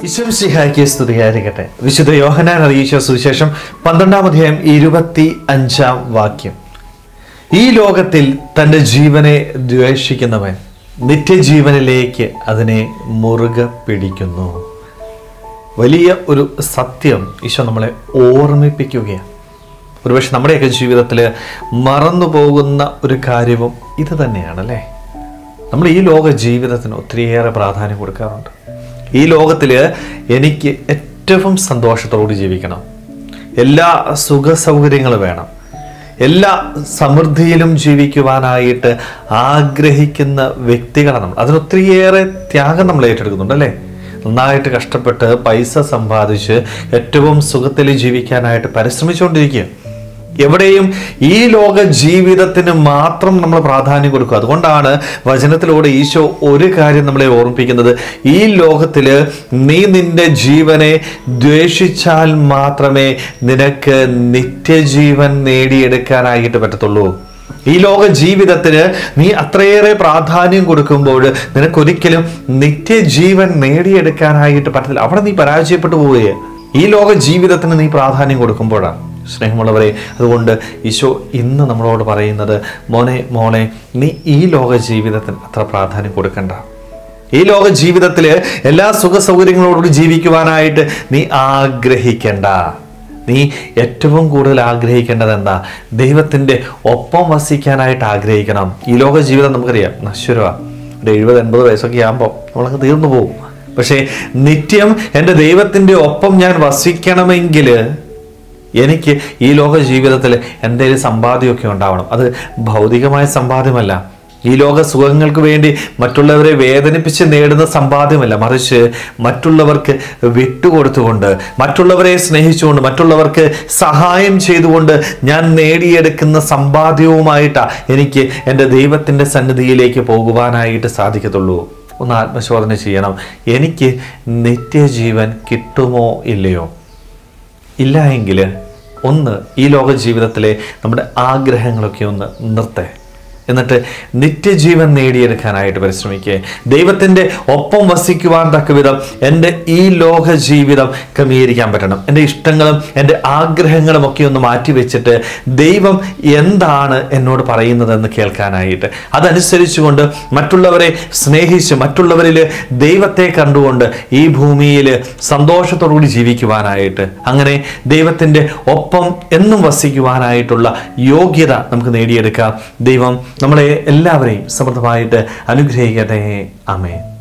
ഈശ്വംസിഹായ്ക്ക് സ്തുതിയായിരിക്കട്ടെ വിശുദ്ധ യോഹനാൻ അറിയിച്ച സുവിശേഷം പന്ത്രണ്ടാം അധ്യായം ഇരുപത്തി അഞ്ചാം വാക്യം ഈ ലോകത്തിൽ തൻ്റെ ജീവനെ ദ്വേഷിക്കുന്നവൻ നിത്യജീവനിലേക്ക് അതിനെ മുറുകെ പിടിക്കുന്നു വലിയ ഒരു സത്യം ഈശോ നമ്മളെ ഓർമ്മിപ്പിക്കുകയാണ് ഒരുപക്ഷെ നമ്മുടെയൊക്കെ ജീവിതത്തിൽ മറന്നു പോകുന്ന ഒരു കാര്യവും ഇത് തന്നെയാണല്ലേ നമ്മൾ ഈ ലോക ജീവിതത്തിന് ഒത്തിരിയേറെ പ്രാധാന്യം കൊടുക്കാറുണ്ട് ഈ ലോകത്തിൽ എനിക്ക് ഏറ്റവും സന്തോഷത്തോടെ ജീവിക്കണം എല്ലാ സുഖ സൗകര്യങ്ങളും വേണം എല്ലാ സമൃദ്ധിയിലും ജീവിക്കുവാനായിട്ട് ആഗ്രഹിക്കുന്ന വ്യക്തികളാണ് നമ്മൾ അതിനൊത്തിരിയേറെ ത്യാഗം നമ്മൾ ഏറ്റെടുക്കുന്നുണ്ട് അല്ലേ നന്നായിട്ട് കഷ്ടപ്പെട്ട് പൈസ സമ്പാദിച്ച് ഏറ്റവും സുഖത്തിൽ ജീവിക്കാനായിട്ട് പരിശ്രമിച്ചുകൊണ്ടിരിക്കുക എവിടെയും ഈ ലോക ജീവിതത്തിന് മാത്രം നമ്മൾ പ്രാധാന്യം കൊടുക്കുക അതുകൊണ്ടാണ് വചനത്തിലൂടെ ഈശോ ഒരു കാര്യം നമ്മളെ ഓർമ്മിപ്പിക്കുന്നത് ഈ ലോകത്തിൽ നീ നിന്റെ ജീവനെ ദ്വേഷിച്ചാൽ മാത്രമേ നിനക്ക് നിത്യജീവൻ നേടിയെടുക്കാനായിട്ട് പറ്റത്തുള്ളൂ ഈ ലോക ജീവിതത്തിന് നീ അത്രയേറെ പ്രാധാന്യം കൊടുക്കുമ്പോൾ നിനക്കൊരിക്കലും നിത്യജീവൻ നേടിയെടുക്കാനായിട്ട് പറ്റത്തില്ല അവിടെ നീ പരാജയപ്പെട്ടു പോവുകയാണ് ഈ ലോക ജീവിതത്തിന് നീ പ്രാധാന്യം കൊടുക്കുമ്പോഴാണ് സ്നേഹമുള്ളവരെ അതുകൊണ്ട് ഈശോ ഇന്ന് നമ്മളോട് പറയുന്നത് മോനെ മോളെ നീ ഈ ലോക ജീവിതത്തിന് അത്ര പ്രാധാന്യം കൊടുക്കണ്ട ഈ ലോക ജീവിതത്തിൽ എല്ലാ സുഖ സൗകര്യങ്ങളോടുകൂടി ജീവിക്കുവാനായിട്ട് നീ ആഗ്രഹിക്കണ്ട നീ ഏറ്റവും കൂടുതൽ ആഗ്രഹിക്കേണ്ടത് എന്താ ദൈവത്തിൻ്റെ ഒപ്പം വസിക്കാനായിട്ട് ആഗ്രഹിക്കണം ഈ ലോക ജീവിതം നമുക്കറിയാം നശ്വരമാണ് ഒരു എഴുപത് എൺപത് വയസ്സൊക്കെ ആകുമ്പോൾ നമ്മളങ്ങ് തീർന്നു പോകും പക്ഷേ നിത്യം എൻ്റെ ദൈവത്തിൻ്റെ ഒപ്പം ഞാൻ വസിക്കണമെങ്കിൽ എനിക്ക് ഈ ലോക ജീവിതത്തിൽ എന്തെങ്കിലും സമ്പാദ്യമൊക്കെ ഉണ്ടാവണം അത് ഭൗതികമായ സമ്പാദ്യമല്ല ഈ ലോക സുഖങ്ങൾക്ക് വേണ്ടി മറ്റുള്ളവരെ വേദനിപ്പിച്ച് നേടുന്ന സമ്പാദ്യമല്ല മറിച്ച് മറ്റുള്ളവർക്ക് വിട്ടുകൊടുത്തുകൊണ്ട് മറ്റുള്ളവരെ സ്നേഹിച്ചുകൊണ്ട് മറ്റുള്ളവർക്ക് സഹായം ചെയ്തുകൊണ്ട് ഞാൻ നേടിയെടുക്കുന്ന സമ്പാദ്യവുമായിട്ടാണ് എനിക്ക് എൻ്റെ ദൈവത്തിൻ്റെ സന്നിധിയിലേക്ക് പോകുവാനായിട്ട് സാധിക്കത്തുള്ളൂ ഒന്ന് ആത്മശോധന ചെയ്യണം എനിക്ക് നിത്യജീവൻ കിട്ടുമോ ഇല്ലയോ ഇല്ല എങ്കിൽ ഒന്ന് ഈ ലോക ജീവിതത്തിലെ നമ്മുടെ ആഗ്രഹങ്ങളൊക്കെ ഒന്ന് നിർത്തേ എന്നിട്ട് നിത്യജീവൻ നേടിയെടുക്കാനായിട്ട് പരിശ്രമിക്കുക ദൈവത്തിൻ്റെ ഒപ്പം വസിക്കുവാൻ തക്ക വിധം എൻ്റെ ഈ ലോക ജീവിതം ക്രമീകരിക്കാൻ പറ്റണം എൻ്റെ ഇഷ്ടങ്ങളും എൻ്റെ ആഗ്രഹങ്ങളും ഒക്കെ ഒന്ന് മാറ്റി വെച്ചിട്ട് ദൈവം എന്താണ് എന്നോട് പറയുന്നതെന്ന് കേൾക്കാനായിട്ട് അതനുസരിച്ചുകൊണ്ട് മറ്റുള്ളവരെ സ്നേഹിച്ച് മറ്റുള്ളവരിൽ ദൈവത്തെ കണ്ടുകൊണ്ട് ഈ ഭൂമിയിൽ സന്തോഷത്തോടുകൂടി ജീവിക്കുവാനായിട്ട് അങ്ങനെ ദൈവത്തിൻ്റെ ഒപ്പം എന്നും വസിക്കുവാനായിട്ടുള്ള യോഗ്യത നമുക്ക് നേടിയെടുക്കാം ദൈവം നമ്മളെ എല്ലാവരെയും സമൃദ്ധമായിട്ട് അനുഗ്രഹിക്കട്ടെ ആമേ